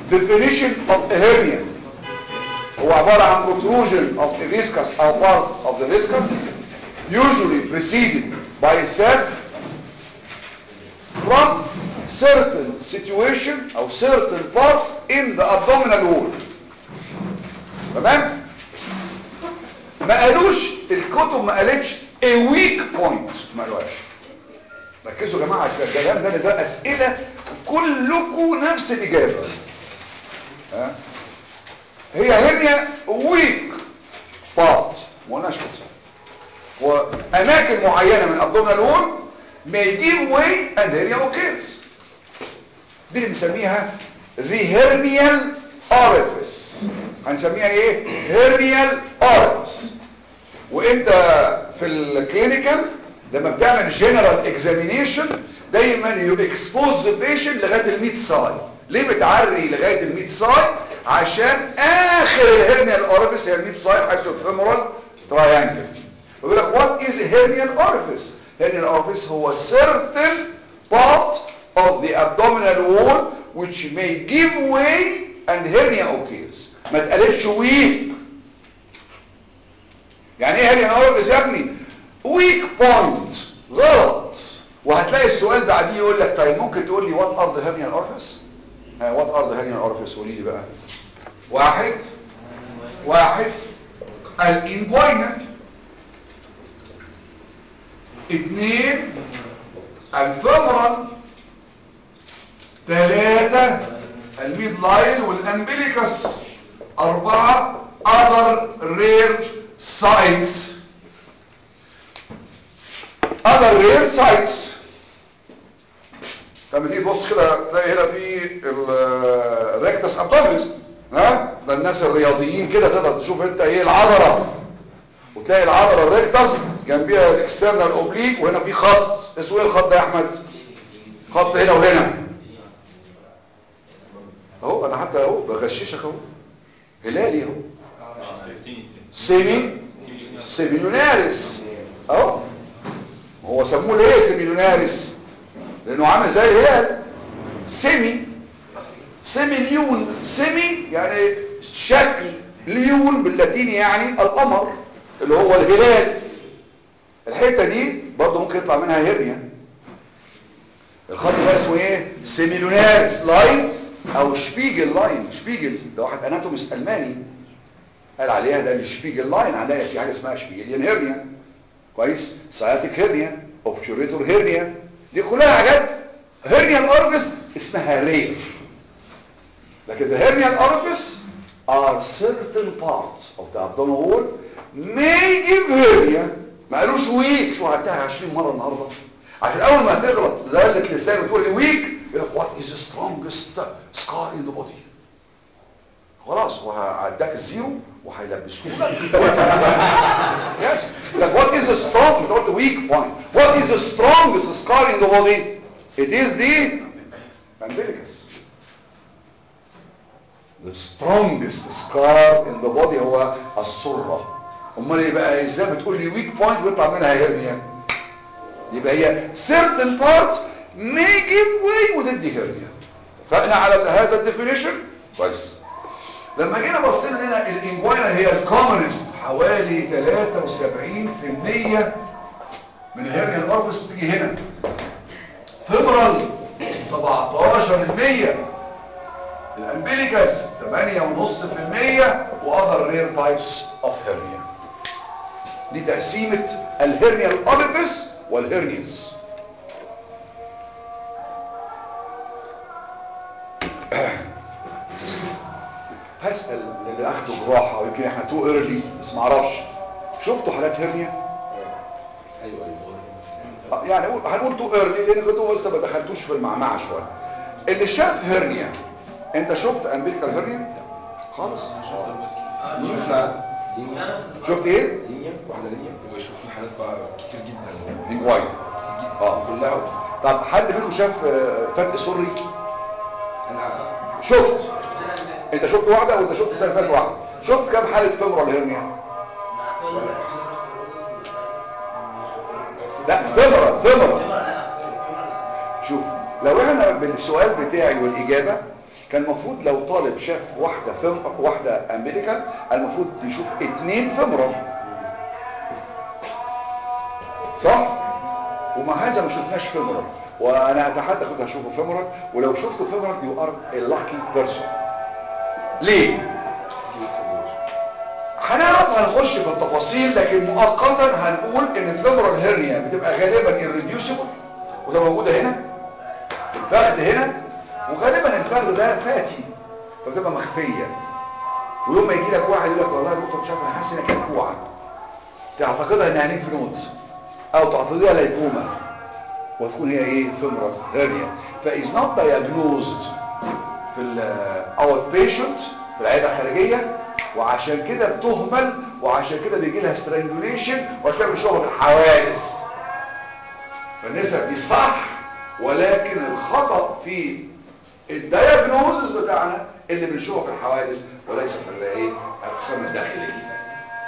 definition of a hernia هو عبارة عن protrusion of the viscous or part of the viscous usually preceded by a sac from certain situation or certain parts in the abdominal wall تمام ما قالوش الكتب ما قالتش a weak point ما قالوهاش ركزوا يا جماعه عشان الكلام ده ده اسئله كلكم نفس الاجابه ها هي هرنيا ويك بارت ما قلناش كده واماكن معينه من abdominal wall may give way and hernia occurs دي اللي بنسميها the hernial orifice هنسميها ايه hernial orifice وانت في الكلينيكال لما بتعمل جنرال اكزامينيشن دايما يو اكسبوز ذا بيشنت لغايه الميد ساي ليه بتعري لغايه الميد ساي عشان اخر الهرنيال اورفيس هي الميد ساي حيث الفيمورال تراينجل ويقول لك وات از هيرنيال اورفيس هيرنيال اورفيس هو certain part of the abdominal wall which may give way and hernia occurs ما تقللش weak يعني ايه هيرنيال اورفيس يا ابني weak point غلط وهتلاقي السؤال بعديه يقول لك طيب ممكن تقول لي what are the hernial orifice ها what are the hernial orifice قولي لي بقى واحد واحد الانجوينال اثنين الفمرال ثلاثة الميد لاين والامبليكس اربعة other rare sites other rare sites لما تيجي تبص كده تلاقي هنا في الريكتس ابدومينس ها ده الناس الرياضيين كده تقدر تشوف انت ايه العضله وتلاقي العضله الريكتس جنبيها الاكسترنال اوبليك وهنا في خط اسمه ايه الخط ده يا احمد خط هنا وهنا اهو انا حتى اهو بغششك اهو هلالي اهو سيمي سيميلوناريس اهو هو سموه ليه سيميلوناريس لانه عامل زي الهلال سيمي سيمي ليون سيمي يعني شكل ليون باللاتيني يعني القمر اللي هو الهلال الحته دي برضه ممكن يطلع منها هيرنيا الخط ده اسمه ايه سيميلوناريس لاين او شبيجل لاين شبيجل ده واحد اناتومست الماني قال عليها ده الشبيجل لاين عليها في حاجه اسمها شبيجليان هيرنيا كويس سciatic هيرنيا اوبتوريتور هيرنيا دي كلها حاجات هيرنيال اورفيس اسمها رير لكن the hernial orifice are certain parts of the abdominal wall may give hernia ما قالوش ويك شو عدتها 20 مره النهارده عشان اول ما تغلط دلت لسان وتقول لي ويك يقول لك what is the strongest scar in the body خلاص وهعداك الزيرو وهيلبسوك يس like what is the strong not the weak point what is the strongest scar in the body it is the umbilicus the strongest scar in the body هو السرة امال ايه بقى ازاي بتقول لي weak point ويطلع منها هيرنيا يبقى هي certain parts may give way وتدي هيرنيا فاحنا على هذا الديفينيشن كويس لما جينا بصينا هنا الانجوينا هي الكومنست حوالي 73% من الهيرنيا الاورفس بتيجي هنا فيمرال 17% الامبليكس 8.5% واذر رير تايبس اوف هيرنيا دي تقسيمه الهيرنيا الاورفس والهيرنيز هسأل اللي اخده جراحة ويمكن احنا تو ايرلي بس ما اعرفش شفتوا حالات هرنيا ايوه ايوه يعني قول- هنقول تو ايرلي لان كنتوا لسه ما دخلتوش في المعمعة شوية اللي شاف هرنيا انت شفت امبيريكال هرنيا خالص شفنا لينيا شفت ايه لينيا واحده لينيا وشفنا حالات بقى كتير جدا انجواين اه كلها طب حد منكم شاف آه، فتق سري انا شفت انت شفت واحدة وانت شفت السنة اللي فاتت واحدة شفت كم حالة فيمورال هرنيا لا فيمورال فيمورال شوف لو احنا بالسؤال بتاعي والاجابه كان المفروض لو طالب شاف واحده فم واحده امريكان المفروض يشوف اتنين فمرة صح ومع هذا ما شفناش فمرة وانا اتحدى كنت هشوفه فمرة ولو شفته فمرة يو ار لاكي بيرسون ليه هنعرف هنخش في التفاصيل لكن مؤقتا هنقول ان الفيمورال هيرنيا بتبقى غالبا irreducible وده موجوده هنا الفخذ هنا وغالبا الفخذ ده فاتي فبتبقى مخفيه ويوم ما يجي لك واحد يقول لك والله يا دكتور مش عارف انا حاسس انها كلكوعه تعتقدها انها لينف نودز او تعتقدها لايكوما وتكون هي ايه فيمورال هيرنيا فاز نوت دايجنوزد في الاوت بيشنت في العياده الخارجيه وعشان كده بتهمل وعشان كده بيجي لها سترانجوليشن وعشان كده بنشوفها في الحوادث فالنسب دي صح ولكن الخطأ في الدياجنوزس بتاعنا اللي بنشوفه في الحوادث وليس في الايه الاقسام الداخليه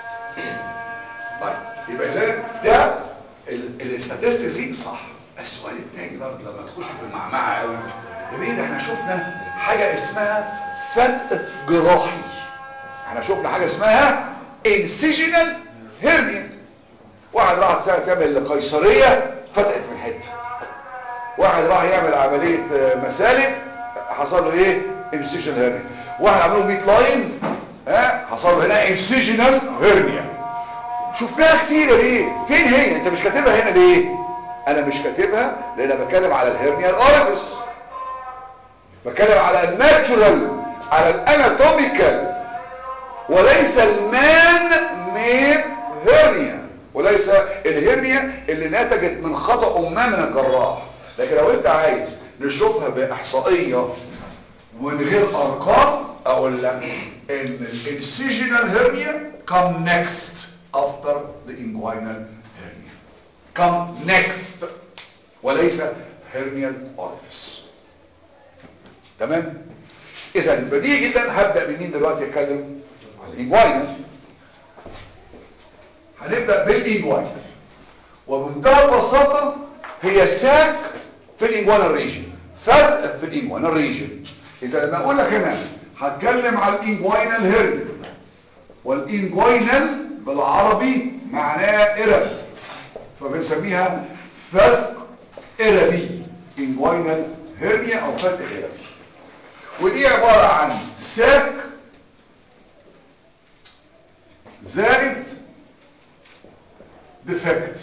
طيب يبقى اذا ده الاستاتستكس دي صح السؤال التاني برضه لما تخش في المعمعه قوي يا بيه ده احنا شفنا حاجه اسمها فتق جراحي احنا شفنا حاجه اسمها انسيجنال هيرنيا واحد راح سنه تعمل قيصريه فتقت من حته واحد راح يعمل عمليه مسالك حصل له ايه انسيجنال هيرنيا واحد عمل له 100 لاين ها حصل له هنا انسيجنال هيرنيا شفناها كتير ليه فين هي انت مش كاتبها هنا ليه انا مش كاتبها لان انا بتكلم على الهيرنيا الاوربس بتكلم على الناتشورال على الاناتوميكال وليس المان ميد هيرنيا وليس الهيرنيا اللي نتجت من خطأ ما من الجراح لكن لو انت عايز نشوفها باحصائيه ومن غير ارقام اقول لك ان الانسيجنال هيرنيا come next after the inguinal hernia come next وليس hernial orifice تمام اذا بديهي جدا هبدا بمين دلوقتي اتكلم على الانجوينال هنبدا بالانجوينال وبمنتهى البساطه هي ساك في الانجوينال ريجن فرق في الانجوينال ريجن اذا لما اقول لك هنا هتكلم على الانجوينال هيرن والانجوينال بالعربي معناه قرب فبنسميها فرق قربي انجوينال هيرنيا او فرق قربي ودي عبارة عن ساك زائد ديفكت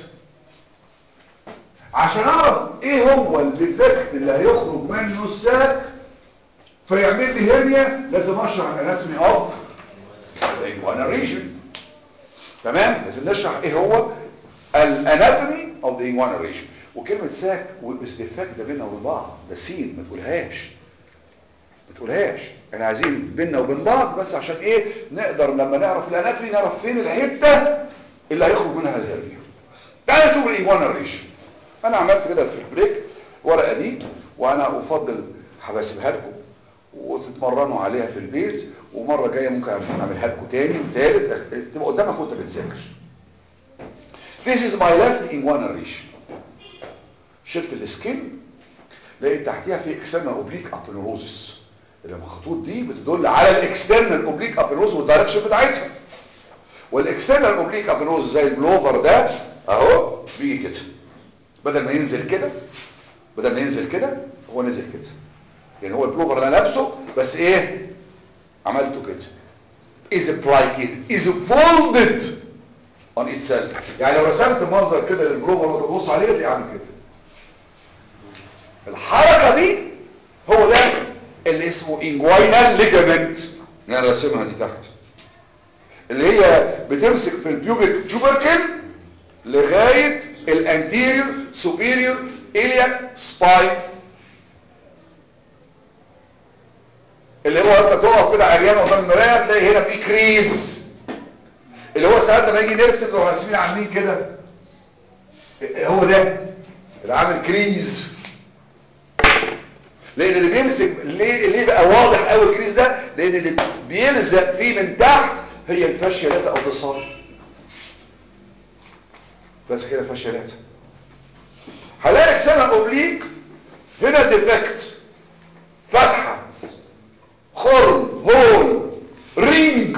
عشان اعرف ايه هو الديفكت اللي هيخرج منه الساك فيعمل لي هرنيا لازم اشرح الاناتومي اوف الانجوانا ريجن تمام لازم نشرح ايه هو الاناتومي اوف ذا انجوانا ريجن وكلمه ساك والاستفاك ده بيننا وبين بعض ده سين ما تقولهاش ما تقولهاش احنا عايزين بيننا وبين بعض بس عشان ايه نقدر لما نعرف الاناتومي نعرف فين الحته اللي هيخرج منها الهرنيا تعالى نشوف الايجوانا ريجن انا عملت كده في البريك الورقه دي وانا افضل هبسيبها لكم وتتمرنوا عليها في البيت ومره جايه ممكن اعملها لكم تاني وثالث تبقى قدامك وانت بتذاكر This is my left inguinal region شلت السكين لقيت تحتيها في اكسترنال اوبليك ابنوروزس الخطوط دي بتدل على الاكسترنال اوبليك ابنوروز والدايركشن بتاعتها والاكسترنال اوبليك ابنوروز زي البلوفر ده اهو بيجي كده بدل ما ينزل كده بدل ما ينزل كده هو نزل كده يعني هو البلوفر اللي انا لابسه بس ايه عملته كده is applied is folded on itself يعني لو رسمت منظر كده للبلوفر وتبص عليه تلاقيه عامل كده الحركه دي هو ده اللي اسمه inguinal ligament اللي انا راسمها دي تحت اللي هي بتمسك في البيوبيك توبركل لغايه الانتيريور سوبيريور إلياك سباين اللي هو انت تقف كده عريان قدام المرايه تلاقي هنا في كريز اللي هو ساعات لما يجي نرسم لو راسمين عاملين كده هو ده اللي عامل كريز لان اللي بيمسك ليه ليه بقى واضح قوي الكريز ده لان اللي بيلزق فيه من تحت هي الفاشيالات او الضصار بس كده فاشيالات هلاقي اكسنة اوبليك هنا ديفكت فتحة خرم هول رينج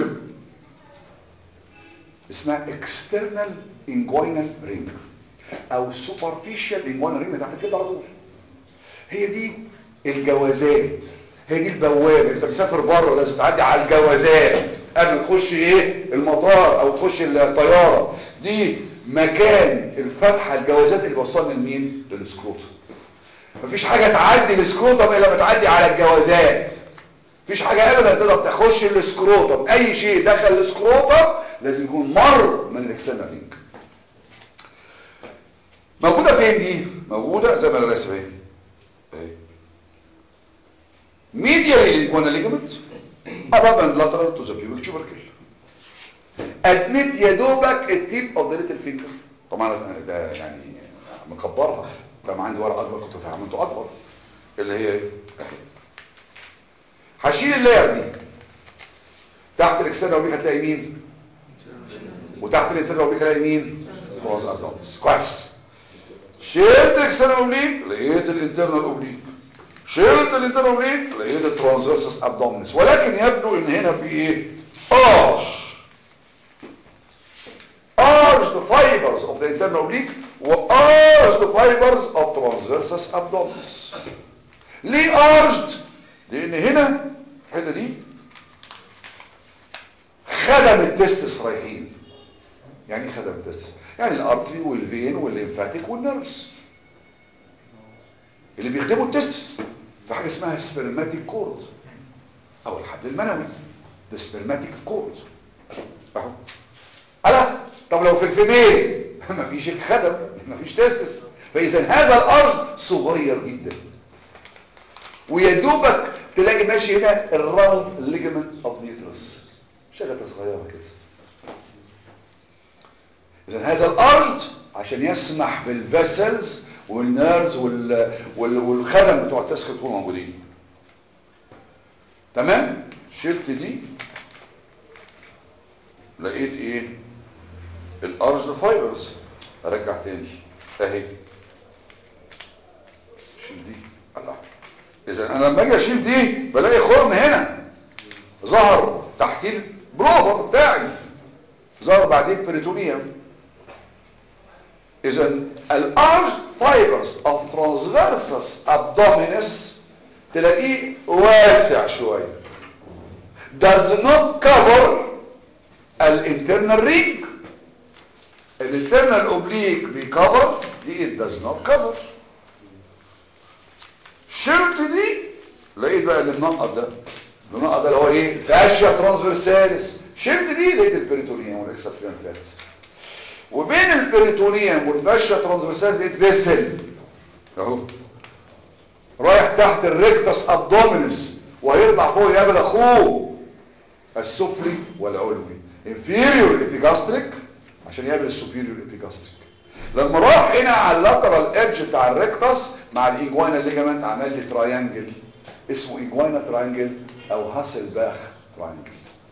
اسمها external inguinal ring او superficial inguinal ring تحت كده على طول هي دي الجوازات هي دي البوابه انت مسافر بره لازم تعدي على الجوازات قبل ما تخش ايه المطار او تخش الطياره دي مكان الفتحه الجوازات اللي بوصلنا لمين للسكروت مفيش حاجه تعدي السكروتم الا ما تعدي على الجوازات مفيش حاجه ابدا تقدر تخش السكروتم اي شيء دخل السكروتم لازم يكون مر من الاكسترنال رينج موجوده فين دي موجوده زي ما انا راسم اهي اهي medially inguinal ligament above and lateral to the pubic tubercle admit يا دوبك التيب اوف ذا ليتل فينجر طبعا ده يعني مكبرها لما عندي ورقه اكبر كنت عملته اكبر اللي هي ايه هشيل اللاير دي تحت الاكسترنال اوبليك هتلاقي مين وتحت الانترنال اوبليك هتلاقي مين كروز ازالس كويس شلت الاكسترنال اوبليك لقيت الانترنال اوبليك شلت الانترنال اوبليك لقيت الترانسفيرسس ابدومينس ولكن يبدو ان هنا في ايه ارش arched fibers of the internal oblique وarched fibers of transversus abdominis ليه arched لان هنا الحته دي خدم التستس رايحين يعني ايه خدم التستس يعني الارتري والفين والليمفاتيك والنيرفز اللي بيخدموا التستس في حاجه اسمها سبرماتيك كورد او الحبل المنوي ده سبرماتيك كورد اهو الا طب لو في الفيميل مفيش الخدم مفيش تستس فاذا هذا الارض صغير جدا ويدوبك تلاقي ماشي هنا الراوند ليجمنت اوف نيوترس شغله صغيره كده اذا هذا الارض عشان يسمح بالفيسلز والنيرز وال... وال... والخدم بتوع التسك يكونوا موجودين تمام شلت دي لقيت ايه الارج فايبرز ارجع تاني اهي شيل دي الله اذا انا لما اجي اشيل دي بلاقي خرم هنا ظهر تحتيه البروفر بتاعي ظهر بعدين بريتونيوم اذا الارج فايبرز اوف ترانسفيرسس ابدومينس تلاقيه واسع شويه does not cover الانترنال رينج الانترنال اوبليك بيكفر دي it does not cover شلت دي لقيت بقى اللي منقط ده اللي منقط ده اللي هو ايه فاشيا ترانسفيرساليس شلت دي لقيت البريتونيوم والاكسابتيان فات وبين البريتونيوم والفاشيا ترانسفيرساليس لقيت فيسل اهو رايح تحت الريكتس ابدومينس وهيطلع فوق يقابل اخوه السفلي والعلوي inferior epigastric عشان يقابل السوبيريور epigastric لما راح هنا على اللاترال ايدج بتاع الريكتس مع الايجوانا ليجامنت عمل لي تراينجل اسمه ايجوانا تراينجل او هاسلباخ تراينجل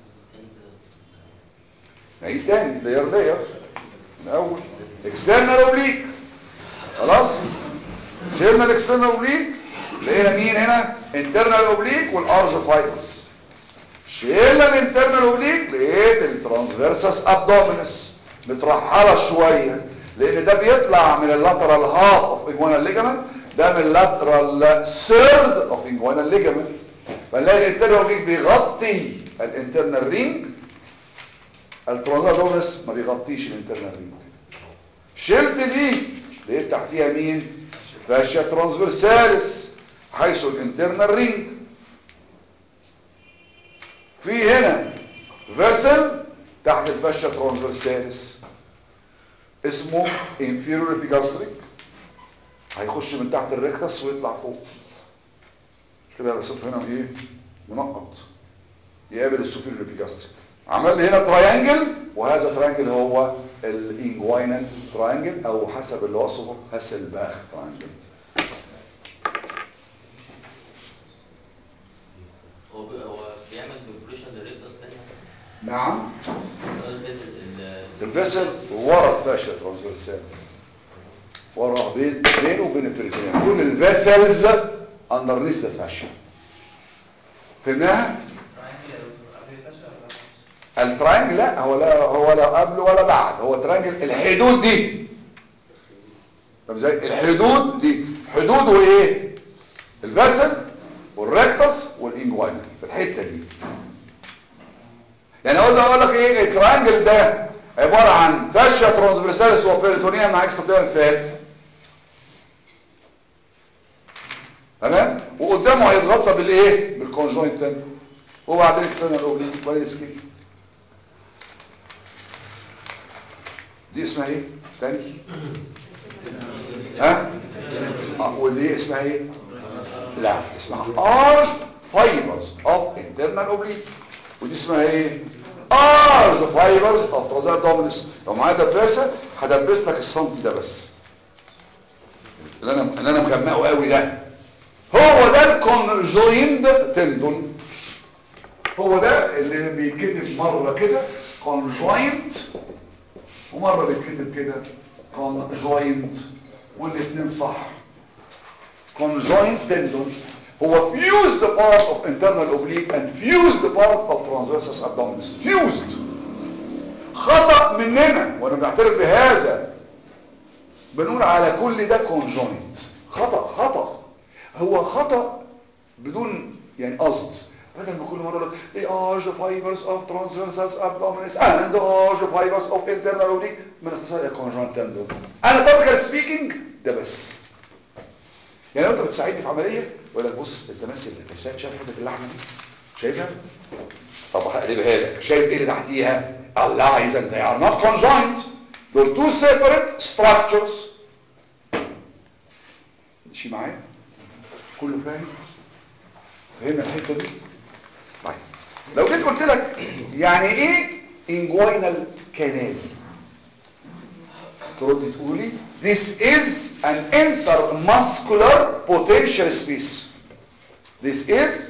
نعيد تاني لير لير من اول اكسترنال اوبليك خلاص شلنا الاكسترنال اوبليك لقينا مين هنا انترنال اوبليك والارج فايبرز شلنا الانترنال اوبليك لقيت الترانسفيرسس ابدومينس مترحله شويه لان ده بيطلع من اللاترال هاف اوف انجوانال ليجامنت ده من اللاترال سيرد اوف انجوانال ليجامنت فنلاقي الانترنال اوبليك بيغطي الانترنال رينج الترانسفيرسس ما بيغطيش الانترنال رينج شلت دي لقيت تحتيها مين فاشيا ترانسفيرساليس حيث الانترنال رينج في هنا فيسل تحت الفاشيا ترانسفيرساليس اسمه inferior epigastric هيخش من تحت الريكتس ويطلع فوق مش كده رسمت هنا ايه منقط يقابل السوبيريور epigastric عمل لي هنا تراينجل وهذا تراينجل هو الانجوينال تراينجل او حسب اللي وصفه هاسلباخ تراينجل هو بي- هو بيعمل فيبريشن للريكتس تاني نعم الفيزل ال- الفيسل ورا الفاشيا ترانسفيرساليس ورا بين بينه وبين البريتونيوم كل الفيسلز اندرنيس الفاشيا فهمناها الترينجل لا هو لا هو لا قبل ولا بعد هو ترينجل الحدود دي طب زي الحدود دي حدوده ايه الفاسل والريكتس والانجوين في الحته دي يعني اقول اقول لك ايه الترينجل ده عباره عن فاشيا ترانسفيرساليس وبيريتونيا مع اكستريم فات تمام وقدامه هيتغطى بالايه بالكونجوينت تاني وبعدين اكسترنال اوبليك وبعدين سكين دي اسمها ايه تاني ها اه ودي اسمها ايه لا اسمها ارج فايبرز اوف انترنال اوبليك ودي اسمها ايه ارج فايبرز اوف ترازال دومينس لو معايا دباسه هدبس لك السنتي ده بس اللي انا اللي انا مغمقه قوي ده هو ده الكونجويند تندون هو ده اللي بيتكتب مره كده كونجوينت ومره بيتكتب كده كونجوينت والاثنين صح conjoint tendon هو fused part of internal oblique and fused part of transversus abdominis fused خطأ مننا وانا بنعترف بهذا بنقول على كل ده conjoint خطأ خطأ هو خطأ بدون يعني قصد بدل ما كل مره اقول they are the fibers of transversus abdominis and the are the fibers of internal oblique من اختصار conjoint tendon انا topical speaking ده بس يعني لو انت بتساعدني في عمليه يقول لك بص انت ماسك شايف شايف حته اللحمه دي شايفها طب هقلبها لك شايف ايه اللي تحتيها الله اذا they are not conjoined they're two separate structures ماشي معايا كله فاهم فهمنا الحته دي طيب لو جيت قلت لك يعني ايه انجوينال كانال ترد تقولي this is an intermuscular potential space this is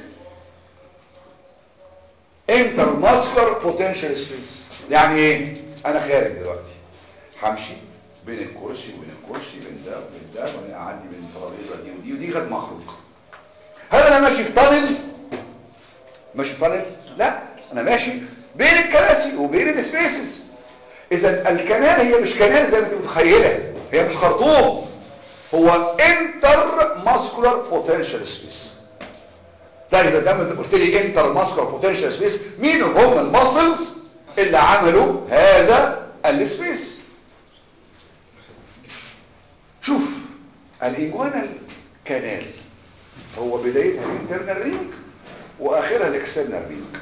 intermuscular potential space يعني ايه انا خارج دلوقتي همشي بين الكرسي وبين الكرسي بين ده وبين ده وبعدين اعدي بين الترابيزه دي ودي ودي غير مخرج هل انا ماشي في تانل ماشي في تانل لا انا ماشي بين الكراسي وبين السبيسز اذا الكنال هي مش كنال زي ما انت متخيله هي مش خرطوم هو انتر ماسكولار بوتنشال سبيس طيب ده انت قلت لي انتر ماسكولار بوتنشال سبيس مين هم الماسلز اللي عملوا هذا السبيس شوف الانجوانال كانال هو بدايتها الانترنال رينج واخرها الاكسترنال رينج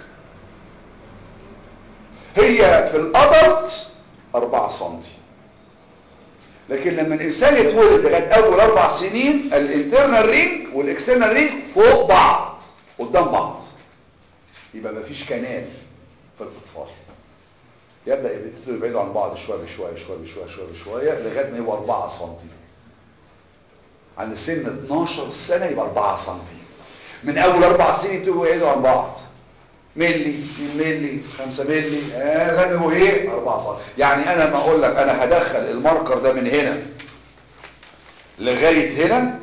هي في الادلت 4 سم لكن لما الانسان يتولد لغايه اول اربع سنين الانترنال رينج والاكسترنال رينج فوق بعض قدام بعض يبقى مفيش كنال في الاطفال يبدا يبتدوا يبعدوا عن بعض شويه بشويه شويه بشويه شويه بشويه لغايه ما يبقوا 4 سم عند سن 12 سنه يبقى 4 سم من اول اربع سنين يبتدوا يبعدوا عن بعض ملي 2 ملي 5 ملي لغايه ما ايه 4 سم يعني انا ما اقول لك انا هدخل الماركر ده من هنا لغايه هنا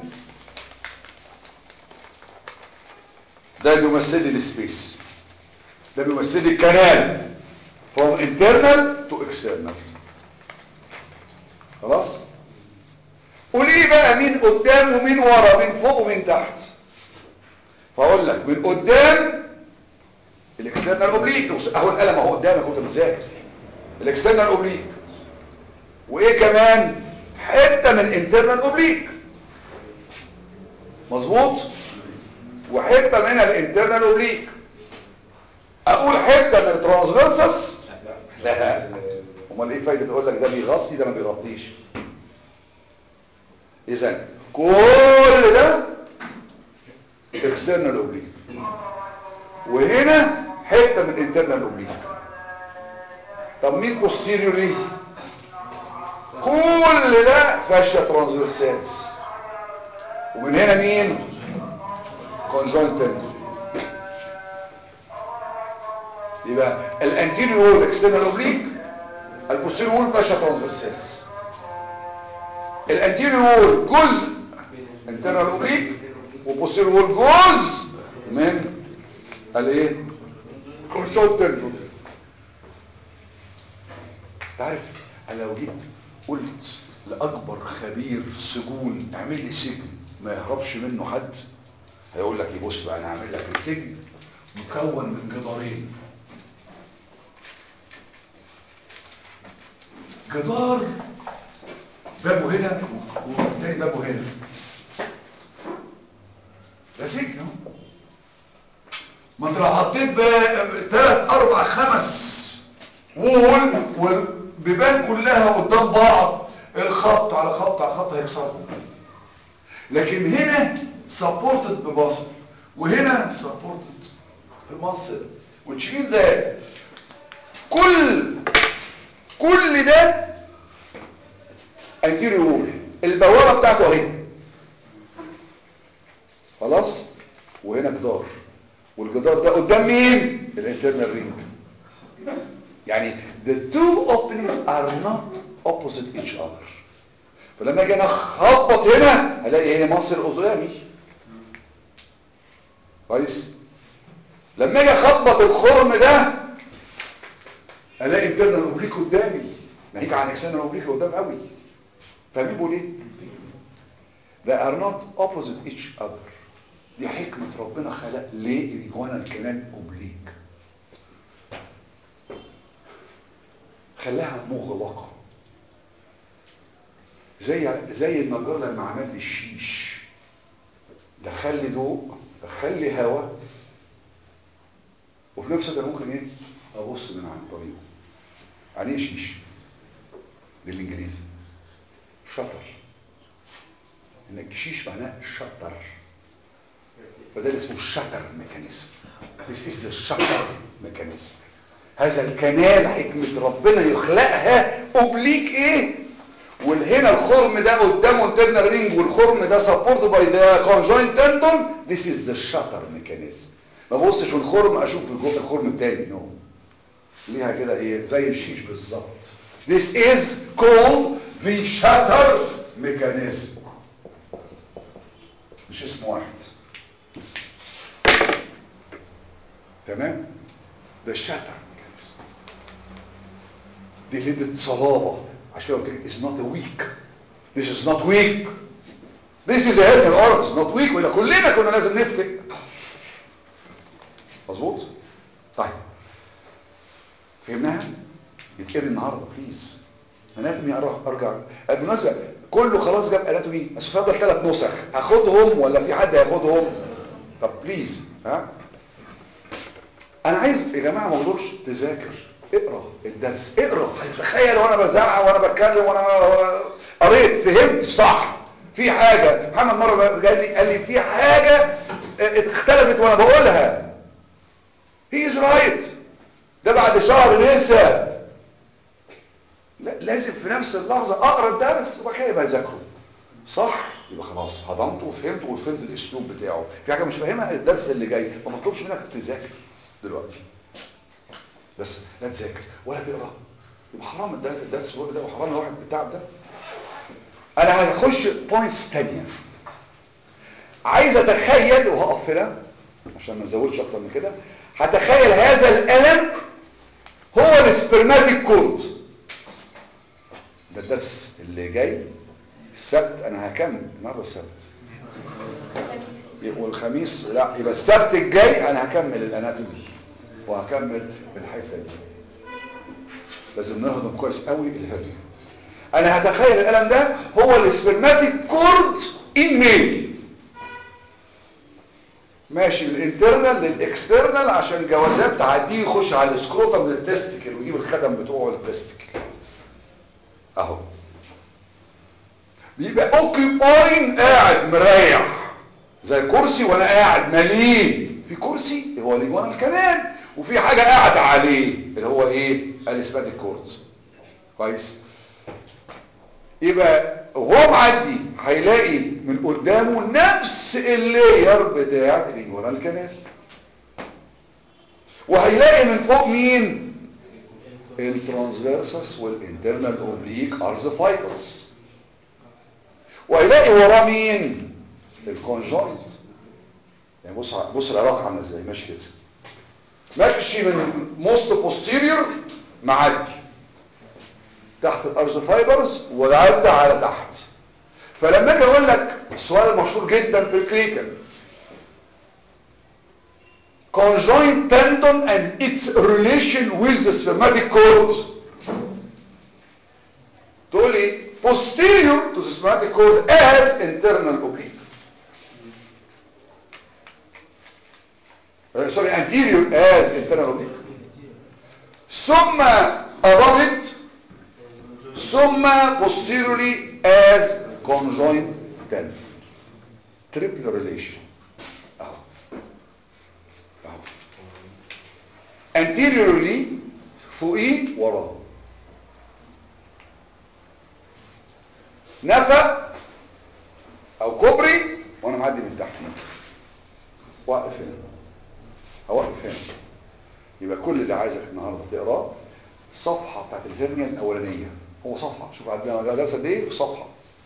ده بيمثل لي السبيس ده بيمثل لي الكنال from internal to external خلاص قولي لي بقى مين قدام ومين ورا مين فوق ومين تحت فاقول لك من قدام الاكسترنال اوبليك اهو القلم اهو قدامك وانت بتذاكر الاكسترنال اوبليك وايه كمان حته من انترنال اوبليك مظبوط وحته منها الانترنال اوبليك اقول حته من الترانسفيرسس لا امال ايه فايده اقول لك ده بيغطي ده ما بيغطيش اذا كل ده اكسترنال اوبليك وهنا حته من انترنال اوبليك طب مين بوستيريوري كل ده فاشيا ترانسفيرسالز ومن هنا مين كونجوينت تندون يبقى الانتيريور وول اكسترنال اوبليك البوستيريور وول فاشيا ترانسفيرسالز الانتيريور وول جزء انترنال اوبليك وبوستيريور وول جزء من قال ايه كونجوين تندون تعرف انا لو جيت قلت لاكبر خبير سجون اعمل لي سجن ما يهربش منه حد هيقول لك إيه، بص بقى انا هعمل لك السجن مكون من جدارين جدار بابه هنا والتاني بابه هنا ده سجن اهو ما انت لو حطيت بقى تلات اربع خمس وول والبيبان كلها قدام بعض الخط على خط على خط هيكسرهم لكن هنا سبورتد ببصل وهنا سبورتد بمصل which means that كل كل ده anterior wall البوابه بتاعته اهي خلاص وهنا جدار والجدار ده قدام مين الانترنال رينج يعني the two openings are not opposite each other فلما اجي انا اخبط هنا الاقي هنا مصر قدامي كويس لما اجي اخبط الخرم ده الاقي انترنال اوبليك قدامي ناهيك عن اكسترنال اوبليك قدام قوي فاهمين بقول ايه they are not opposite each other دي حكمة ربنا خلق ليه الجوانا الكنال اوبليك خلاها مغلقة زي زي النجار لما عمل لي الشيش دخل لي ضوء دخل لي هواء وفي نفس الوقت ممكن ايه ابص من عن طريقه يعني ايه شيش بالانجليزي شطر انك شيش معناه شطر فده اللي اسمه الشطر ميكانيزم This is the shutter mechanism هذا الكنال حكمة ربنا يخلقها اوبليك ايه والهنا الخرم ده قدامه internal رينج والخرم ده سبورت باي ذا conjoint tendon this is the shutter mechanism ما ببصش في الخرم اشوف الخ- الخرم التاني نو ليها كده ايه زي الشيش بالظبط this is called the shutter mechanism مش اسم واحد تمام ده الشاتر ميكانيزم دي اللي ادت صلابه عشان قلت لك is not a weak this is not weak this is a hernial organ it's not weak ولا كلنا كنا لازم نفتك مظبوط طيب فهمناها يتقري النهارده بليز اناتومي أروح ارجع بالمناسبه كله خلاص جاب اناتومي بس فاضل ثلاث نسخ هاخدهم ولا في حد هياخدهم طب بليز ها انا عايز يا جماعه ما اقولوش تذاكر اقرا الدرس اقرا هتتخيل وانا بزعق وانا بتكلم وانا قريت فهمت صح في حاجه محمد مره قال لي قال لي في حاجه اختلفت وانا بقولها هي از رايت ده بعد شهر لسه لا لازم في نفس اللحظه اقرا الدرس وبعد كده يبقى اذاكره صح يبقى خلاص هضمته وفهمته وفهمت الاسلوب بتاعه في حاجه مش فاهمها الدرس اللي جاي ما بطلبش منك تذاكر دلوقتي بس لا تذاكر ولا تقرا يبقى حرام الد- الدرس الوقت ده وحرام الواحد التعب ده انا هخش بوينتس تانية عايز اتخيل وهقف هنا عشان ما ازودش اكتر من كده هتخيل هذا الالم هو السبرماتيك كود ده الدرس اللي جاي السبت انا هكمل النهارده السبت والخميس لا يبقى السبت الجاي انا هكمل الاناتومي وهكمل بالحته دي لازم نهضم كويس قوي الهرنيا انا هتخيل الالم ده هو السبرماتيك كورد ان ميل ماشي من الانترنال للاكسترنال عشان جوازات تعديه يخش على السكروتم للتستيكل ويجيب الخدم بتوعه للتستيكل اهو بيبقى اوكيباين قاعد مريح زي كرسي وانا قاعد مليء في كرسي هو اليوان الكنال وفي حاجة قاعدة عليه اللي هو ايه الاسباتيك كورد كويس يبقى وهو معدي هيلاقي من قدامه نفس اللاير بتاع اليوان الكنال وهيلاقي من فوق مين الترانسفيرسس والانترنال اوبليك ارز فايبرز وهيلاقي وراه مين الكونجوينت يعني بص بص العلاقه عامله ازاي ماشي كده ماشي من موست بوستيريور معدي تحت الارز فايبرز وعدى على تحت فلما اجي اقول لك السؤال المشهور جدا في الكلينيكال conjoint tendon and its relation with the spermatic cord تقول لي posterior to the spermatic cord as internal oblique uh, sorry anterior as internal oblique ثم above it ثم posteriorly as conjoint tendon triple relation اهو اهو anteriorly فوقيه وراه نفق او كوبري وانا معدي من تحتيه واقف هنا هوقف هنا يبقى كل اللي عايزك النهارده تقراه الصفحه بتاعت الهرنيا الاولانيه هو صفحه شوف عندنا درس قد ايه في صفحه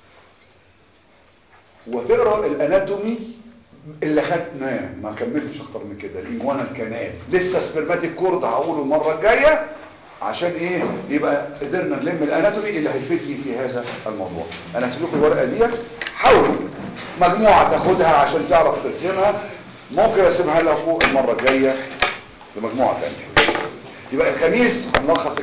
وتقرا الاناتومي اللي خدناه ما كملتش اكتر من كده الانجوانا الكنال لسه سبرماتيك كورد هقوله المره الجايه عشان ايه يبقى قدرنا نلم الاناتومي اللي هيفيدني في هذا الموضوع انا هسيب لكم الورقه ديت حاولوا مجموعه تاخدها عشان تعرف ترسمها ممكن اسيبها لكم المره الجايه لمجموعه ثانيه يبقى الخميس هنلخص